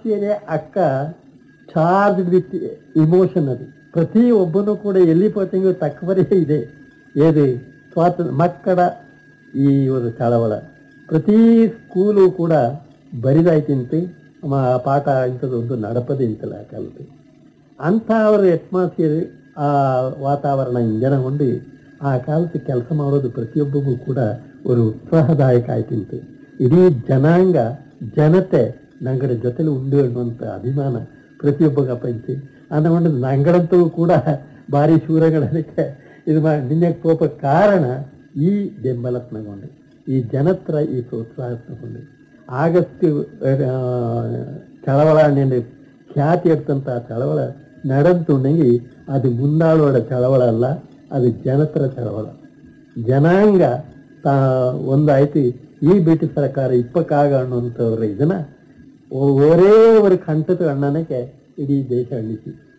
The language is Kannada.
ಅಟ್ಮಾಸ್ಫಿಯರೇ ಅಕ್ಕ ಚಾರ್ಜ್ ವಿತ್ ಇಮೋಷನ್ ಅದು ಪ್ರತಿ ಒಬ್ಬನು ಕೂಡ ಎಲ್ಲಿ ಪಟ್ಟಿಗೂ ತಕ್ಕವರೇ ಇದೆ ಏದು ಸ್ವಾತಂತ್ರ್ಯ ಮಕ್ಕಳ ಈ ಒಂದು ಚಳವಳ ಪ್ರತಿ ಸ್ಕೂಲು ಕೂಡ ಬರಿದಾಯ್ತಿಂತು ಮ ಪಾಠ ಇಂಥದ್ದು ಒಂದು ನಡಪದೆ ಇಂತಲ್ಲ ಆ ಕಾಲದ್ದು ಅಂಥ ಅವರ ಅಟ್ಮಾಸ್ಫಿಯರ್ ಆ ವಾತಾವರಣ ಇಂಜನಗೊಂಡು ಆ ಕಾಲಕ್ಕೆ ಕೆಲಸ ಮಾಡೋದು ಪ್ರತಿಯೊಬ್ಬರಿಗೂ ಕೂಡ ಒಂದು ಉತ್ಸಾಹದಾಯಕ ಆಯ್ತಿಂತು ಇಡೀ ಜನಾಂಗ ಜನತೆ ನಂಗಡ ಜೊತೆಲಿ ಉಂಡು ಅನ್ನುವಂಥ ಅಭಿಮಾನ ಪ್ರತಿಯೊಬ್ಬಗ ಪಂಚಿ ಅಂದ್ಕೊಂಡು ನಂಗಡಂತೂ ಕೂಡ ಭಾರಿ ಶೂರಗಳಕ್ಕೆ ಇದು ಮಾ ನಿನ್ನೆ ಕೋಪ ಕಾರಣ ಈ ಬೆಂಬಲ ತಗೊಂಡು ಈ ಜನತ್ರ ಈ ಪ್ರೋತ್ಸಾಹ ತಗೊಂಡು ಆಗಸ್ಟು ಆ, ಚಳವಳ ನೆನೆ ಖ್ಯಾತಿ ಎಡ್ತಂತ ಚಳವಳ ನಡೆಂತುಂಡೆಗಿ ಅದು ಮುಂದಾಳುವಡ ಚಳವಳ ಅಲ್ಲ ಅದು ಜನತ್ರ ಚಳವಳ ಜನಾಂಗ ತಾ ಒಂದಾಯ್ತು ಈ ಬ್ರಿಟಿಷ್ ಸರ್ಕಾರ ಇಪ್ಪಕ್ಕಾಗ ಅನ್ನುವಂಥವ್ರ ಇದನ್ನ ಒ- ಒರೇ ಒಂದು ಕಂಠದ ಅಣ್ಣನಕ್ಕೆ ಇಡೀ ದೇಶ ಅಳಿಸಿ